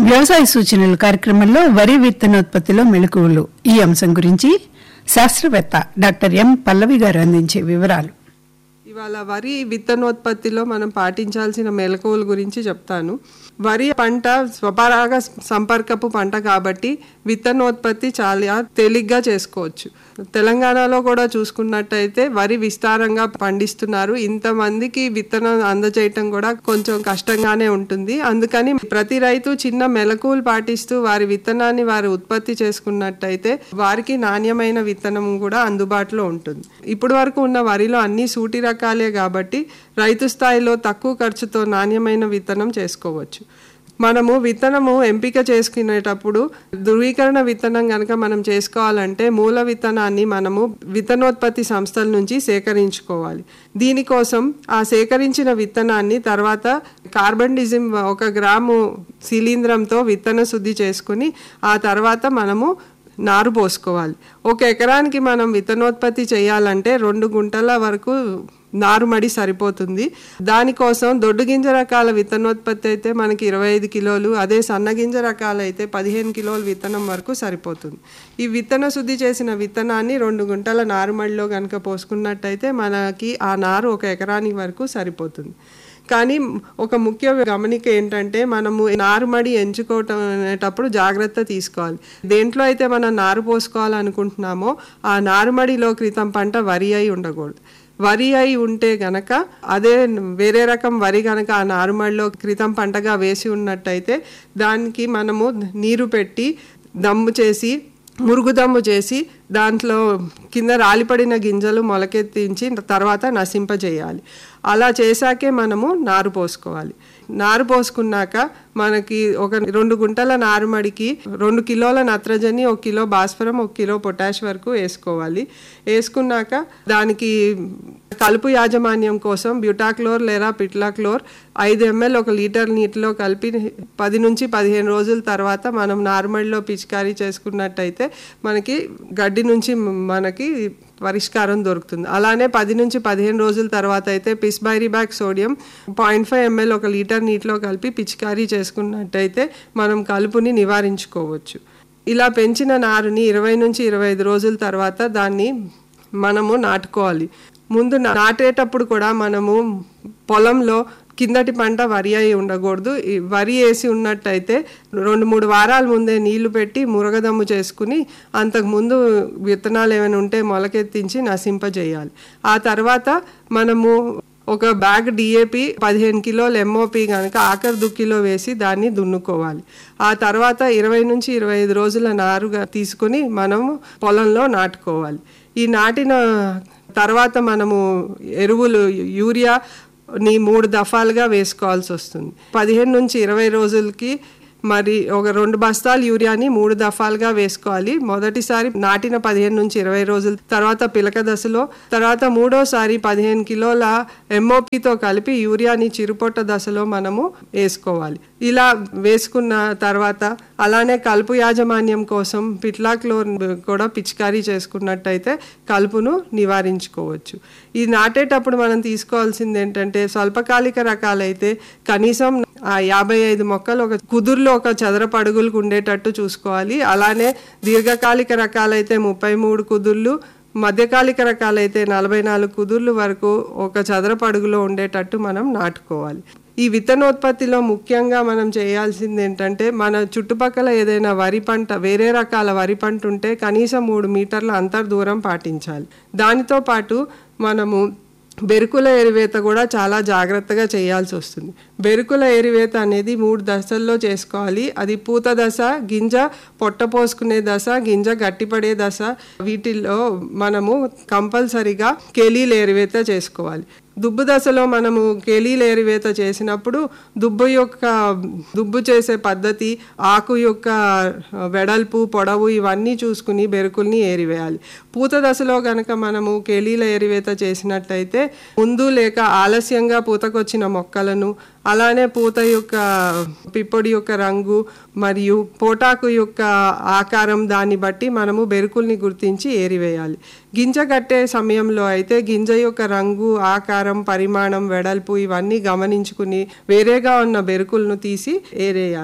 వ్యవసాయ సూచనలు కార్యక్రమంలో వరి విత్తనోత్పత్తిలో మెలకువలు ఈ అంశం గురించి శాస్త్రవేత్త డాక్టర్ ఎం పల్లవి గారు అందించే వివరాలు ఇవాళ వరి విత్తనోత్పత్తిలో మనం పాటించాల్సిన మెలకువల గురించి చెప్తాను వరి పంట స్వపరాగ సంపర్కపు పంట కాబట్టి విత్తనోత్పత్తి చాలా తేలిగ్గా చేసుకోవచ్చు తెలంగాణలో కూడా చూసుకున్నట్టయితే వరి విస్తారంగా పండిస్తున్నారు ఇంతమందికి విత్తనం అందజేయటం కూడా కొంచెం కష్టంగానే ఉంటుంది అందుకని ప్రతి రైతు చిన్న మెలకువలు పాటిస్తూ వారి విత్తనాన్ని వారు ఉత్పత్తి చేసుకున్నట్టయితే వారికి నాణ్యమైన విత్తనం కూడా అందుబాటులో ఉంటుంది ఇప్పటి వరకు ఉన్న వరిలో అన్ని సూటి రకాలే కాబట్టి రైతు స్థాయిలో తక్కువ ఖర్చుతో నాణ్యమైన విత్తనం చేసుకోవచ్చు మనము విత్తనము ఎంపిక చేసుకునేటప్పుడు ధృవీకరణ విత్తనం కనుక మనం చేసుకోవాలంటే మూల విత్తనాన్ని మనము విత్తనోత్పత్తి సంస్థల నుంచి సేకరించుకోవాలి దీనికోసం ఆ సేకరించిన విత్తనాన్ని తర్వాత కార్బన్ డిజిమ్ ఒక గ్రాము శిలీంధ్రంతో విత్తన శుద్ధి చేసుకుని ఆ తర్వాత మనము నారు పోసుకోవాలి ఒక ఎకరానికి మనం విత్తనోత్పత్తి చేయాలంటే రెండు గుంటల వరకు నారుమడి సరిపోతుంది దానికోసం దొడ్డు గింజ రకాల విత్తనోత్పత్తి అయితే మనకి ఇరవై ఐదు కిలోలు అదే సన్నగింజ రకాలు అయితే పదిహేను కిలోల విత్తనం వరకు సరిపోతుంది ఈ విత్తన శుద్ధి చేసిన విత్తనాన్ని రెండు గుంటల నారుమడిలో కనుక పోసుకున్నట్టయితే మనకి ఆ నారు ఒక ఎకరానికి వరకు సరిపోతుంది కానీ ఒక ముఖ్య గమనిక ఏంటంటే మనము నారుమడి ఎంచుకోవటం అనేటప్పుడు జాగ్రత్త తీసుకోవాలి దేంట్లో అయితే మనం నారు పోసుకోవాలనుకుంటున్నామో ఆ నారుమడిలో క్రితం పంట వరి అయి ఉండకూడదు వరి అయి ఉంటే గనక అదే వేరే రకం వరి గనక ఆ నారుమడిలో క్రితం పంటగా వేసి ఉన్నట్టయితే దానికి మనము నీరు పెట్టి దమ్ము చేసి మురుగుదమ్ము చేసి దాంట్లో కింద రాలిపడిన గింజలు మొలకెత్తించి తర్వాత నశింపజేయాలి అలా చేశాకే మనము నారు పోసుకోవాలి నారు పోసుకున్నాక మనకి ఒక రెండు గుంటల నారుమడికి రెండు కిలోల నత్రజని ఒక కిలో భాస్వరం ఒక కిలో పొటాష్ వరకు వేసుకోవాలి వేసుకున్నాక దానికి కలుపు యాజమాన్యం కోసం బ్యూటాక్లోర్ లేదా పిట్లాక్లోర్ ఐదు ఎంఎల్ ఒక లీటర్ నీటిలో కలిపి పది నుంచి పదిహేను రోజుల తర్వాత మనం నార్మల్లో పిచికారీ చేసుకున్నట్టయితే మనకి గడ్డి నుంచి మనకి పరిష్కారం దొరుకుతుంది అలానే పది నుంచి పదిహేను రోజుల తర్వాత అయితే bispyribac sodium point five ML ఒక లీటర్ నీటిలో కలిపి పిచికారీ చేసుకున్నట్టయితే మనం కలుపుని నివారించుకోవచ్చు ఇలా పెంచిన నారుని ఇరవై నుంచి ఇరవై ఐదు రోజుల తర్వాత దాన్ని మనము నాటుకోవాలి ముందు నాటేటప్పుడు కూడా మనము పొలంలో కిందటి పంట వరి అయి ఉండకూడదు వరి వేసి ఉన్నట్టయితే రెండు మూడు వారాల ముందే నీళ్లు పెట్టి మురగదమ్ము చేసుకుని అంతకుముందు విత్తనాలు ఏమైనా ఉంటే మొలకెత్తించి నశింపజేయాలి ఆ తర్వాత మనము ఒక బ్యాగ్ డిఏపి పదిహేను కిలోలు ఎంఓపి కనుక ఆఖరి దుక్కిలో వేసి దాన్ని దున్నుకోవాలి ఆ తర్వాత ఇరవై నుంచి ఇరవై ఐదు రోజుల నారుగా తీసుకుని మనము పొలంలో నాటుకోవాలి ఈ నాటిన తర్వాత మనము ఎరువులు యూరియా ని మూడు దఫాలుగా వేసుకోవాల్సి వస్తుంది పదిహేను నుంచి ఇరవై రోజులకి మరి ఒక రెండు బస్తాలు యూరియాని మూడు దఫాలుగా వేసుకోవాలి మొదటిసారి నాటిన పదిహేను నుంచి ఇరవై రోజుల తర్వాత పిలక దశలో తర్వాత మూడోసారి పదిహేను కిలోల ఎంఓపితో కలిపి యూరియాని చిరుపొట్ట దశలో మనము వేసుకోవాలి ఇలా వేసుకున్న తర్వాత అలానే కలుపు యాజమాన్యం కోసం పిట్లాక్లోర్ కూడా పిచికారీ చేసుకున్నట్టయితే కలుపును నివారించుకోవచ్చు ఈ నాటేటప్పుడు మనం తీసుకోవాల్సింది ఏంటంటే స్వల్పకాలిక రకాలైతే కనీసం ఆ యాభై ఐదు మొక్కలు ఒక కుదురులో ఒక చదరపు అడుగులకు ఉండేటట్టు చూసుకోవాలి అలానే దీర్ఘకాలిక రకాలైతే ముప్పై మూడు కుదుర్లు మధ్యకాలిక రకాలైతే నలభై నాలుగు కుదుర్లు వరకు ఒక చదరపు అడుగులో ఉండేటట్టు మనం నాటుకోవాలి ఈ విత్తనోత్పత్తిలో ముఖ్యంగా మనం చేయాల్సింది ఏంటంటే మన చుట్టుపక్కల ఏదైనా వరి పంట వేరే రకాల వరి పంట ఉంటే కనీసం మూడు మీటర్ల అంతర్ దూరం పాటించాలి దానితో పాటు మనము బెరుకుల ఎరివేత కూడా చాలా జాగ్రత్తగా చేయాల్సి వస్తుంది బెరుకుల ఎరివేత అనేది మూడు దశల్లో చేసుకోవాలి అది పూత దశ గింజ పొట్ట పోసుకునే దశ గింజ గట్టిపడే దశ వీటిల్లో మనము కంపల్సరిగా కేలీలు ఎరివేత చేసుకోవాలి దుబ్బు దశలో మనము కేలీలు ఏరివేత చేసినప్పుడు దుబ్బు యొక్క దుబ్బు చేసే పద్ధతి ఆకు యొక్క వెడల్పు పొడవు ఇవన్నీ చూసుకుని బెరుకుల్ని ఏరివేయాలి పూత దశలో కనుక మనము కేలీల ఏరివేత చేసినట్టయితే ముందు లేక ఆలస్యంగా పూతకొచ్చిన మొక్కలను అలానే పూత యొక్క పిప్పొడి యొక్క రంగు మరియు పోటాకు యొక్క ఆకారం దాన్ని బట్టి మనము బెరుకుల్ని గుర్తించి ఏరివేయాలి గింజ కట్టే సమయంలో అయితే గింజ యొక్క రంగు ఆకారం పరిమాణం వెడల్పు ఇవన్నీ గమనించుకుని వేరేగా ఉన్న బెరుకులను తీసి ఏరేయాలి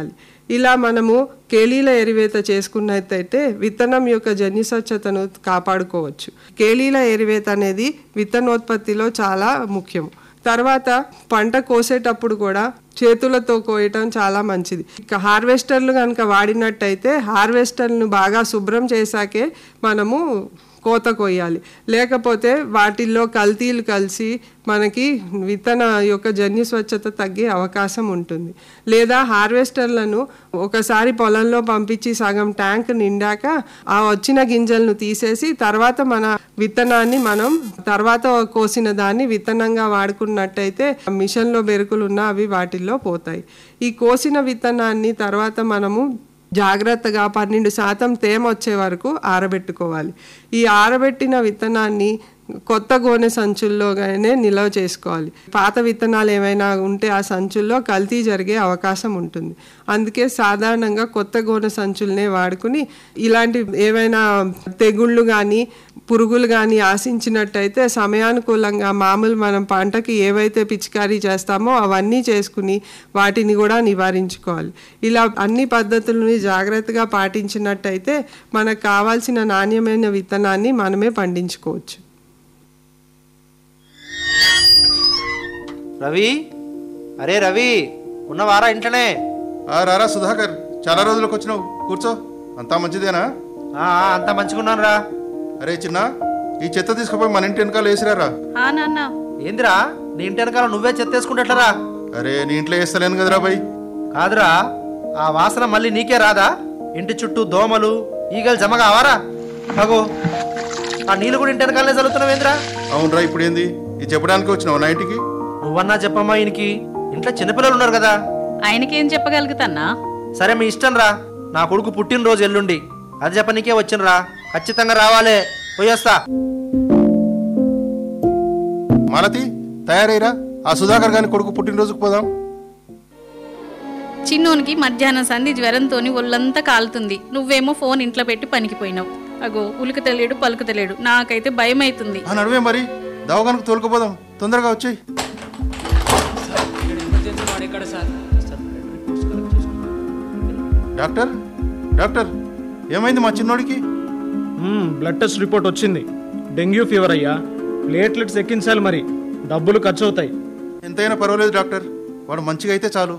ఇలా మనము కేలీల ఎరివేత చేసుకున్నట్టయితే విత్తనం యొక్క జన్యు స్వచ్ఛతను కాపాడుకోవచ్చు కేలీల ఎరివేత అనేది విత్తనోత్పత్తిలో చాలా ముఖ్యం తర్వాత పంట కోసేటప్పుడు కూడా చేతులతో కోయటం చాలా మంచిది ఇక హార్వెస్టర్లు కనుక వాడినట్టయితే హార్వెస్టర్ను బాగా శుభ్రం చేశాకే మనము కోత కొయ్యాలి లేకపోతే వాటిల్లో కల్తీలు కలిసి మనకి విత్తన యొక్క జన్యు స్వచ్ఛత తగ్గే అవకాశం ఉంటుంది లేదా హార్వెస్టర్లను ఒకసారి పొలంలో పంపించి సగం ట్యాంక్ నిండాక ఆ వచ్చిన గింజలను తీసేసి తర్వాత మన విత్తనాన్ని మనం తర్వాత కోసిన దాన్ని విత్తనంగా వాడుకున్నట్టయితే మిషన్లో బెరుకులు ఉన్న అవి వాటిల్లో పోతాయి ఈ కోసిన విత్తనాన్ని తర్వాత మనము జాగ్రత్తగా పన్నెండు శాతం తేమ వచ్చే వరకు ఆరబెట్టుకోవాలి ఈ ఆరబెట్టిన విత్తనాన్ని కొత్త గోనె సంచుల్లోగానే నిల్వ చేసుకోవాలి పాత విత్తనాలు ఏమైనా ఉంటే ఆ సంచుల్లో కల్తీ జరిగే అవకాశం ఉంటుంది అందుకే సాధారణంగా కొత్త గోనె సంచుల్నే వాడుకుని ఇలాంటి ఏవైనా తెగుళ్ళు కానీ పురుగులు కానీ ఆశించినట్టయితే సమయానుకూలంగా మామూలు మనం పంటకి ఏవైతే పిచికారీ చేస్తామో అవన్నీ చేసుకుని వాటిని కూడా నివారించుకోవాలి ఇలా అన్ని పద్ధతులని జాగ్రత్తగా పాటించినట్టయితే మనకు కావాల్సిన నాణ్యమైన విత్తనాన్ని మనమే పండించుకోవచ్చు రవి అరే రవి ఉన్నవారా ఇంట్లోనే ఆ రారా సుధాకర్ చాలా రోజులకు వచ్చినావు కూర్చో అంతా మంచిదేనా ఆ, ఆ, అంతా మంచిగున్నాను రా అరే చిన్న ఈ చెత్త తీసుకుపోయి మన ఇంటి వెనకాల వేసిరారా ఆ నాన్న ఏందిరా నీ ఇంటి వెనకాల నువ్వే చెత్తేసుకుంటట్లరా అరే నీ ఇంట్లో వేస్తలేను కదరా బై కాదురా ఆ వాసన మళ్ళీ నీకే రాదా ఇంటి చుట్టూ దోమలు ఈగలు జమ కావారా అగో ఆ నీళ్ళు కూడా ఇంటి వెనకాలనే చల్లుతున్నావేంద్రా అవునరా ఇప్పుడు ఏంది ఇది చెప్పడానికి వచ్చినావు నా ఇంటికి నువ్వన్నా చెప్పమ్మా ఈయనకి ఇంట్లో చిన్నపిల్లలు ఉన్నారు కదా ఆయనకేం చెప్పగలుగుతాన్నా సరే మీ ఇష్టం రా నా కొడుకు పుట్టినరోజు ఎల్లుండి అది చెప్పనీకే వచ్చినరా ఖచ్చితంగా రావాలే పోయేస్తా మాలతి తయారైరా ఆ సుధాకర్ గాని కొడుకు పుట్టినరోజుకు పోదాం చిన్నోనికి మధ్యాహ్నం సంధి జ్వరంతోని ఒళ్ళంతా కాలుతుంది నువ్వేమో ఫోన్ ఇంట్లో పెట్టి పనికిపోయినావు అగో ఉలికి తెలియడు పలుకు తెలియడు నాకైతే భయం అవుతుంది ఆ నడువే మరి దవాఖానకు తోలుకుపోదాం తొందరగా వచ్చేయి డాక్టర్ డాక్టర్ ఏమైంది మా చిన్నోడికి మ్మ్, బ్లడ్ టెస్ట్ రిపోర్ట్ వచ్చింది డెంగ్యూ ఫీవర్ అయ్యా ప్లేట్లెట్స్ ఎక్కించాలి మరి డబ్బులు ఖర్చు అవుతాయి ఎంతైనా పర్వాలేదు డాక్టర్ వాడు మంచిగా అయితే చాలు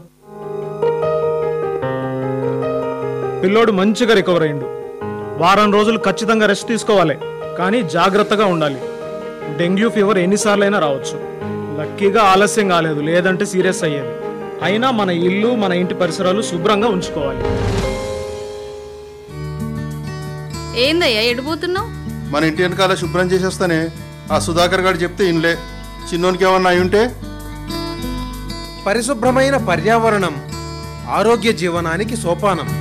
పిల్లోడు మంచిగా రికవర్ అయిండు వారం రోజులు ఖచ్చితంగా రెస్ట్ తీసుకోవాలి కానీ జాగ్రత్తగా ఉండాలి డెంగ్యూ ఫీవర్ ఎన్నిసార్లైనా రావచ్చు లక్కీగా ఆలస్యం కాలేదు లేదంటే సీరియస్ అయ్యేది అయినా మన ఇల్లు మన ఇంటి పరిసరాలు శుభ్రంగా ఉంచుకోవాలి ఏందయ్యా ఎడిపోతున్నావు మన ఇంటి వెనకాల శుభ్రం చేసేస్తానే ఆ సుధాకర్ గారు చెప్తే ఇన్లే చిన్నోనికి ఏమన్నా అయి ఉంటే పరిశుభ్రమైన పర్యావరణం ఆరోగ్య జీవనానికి సోపానం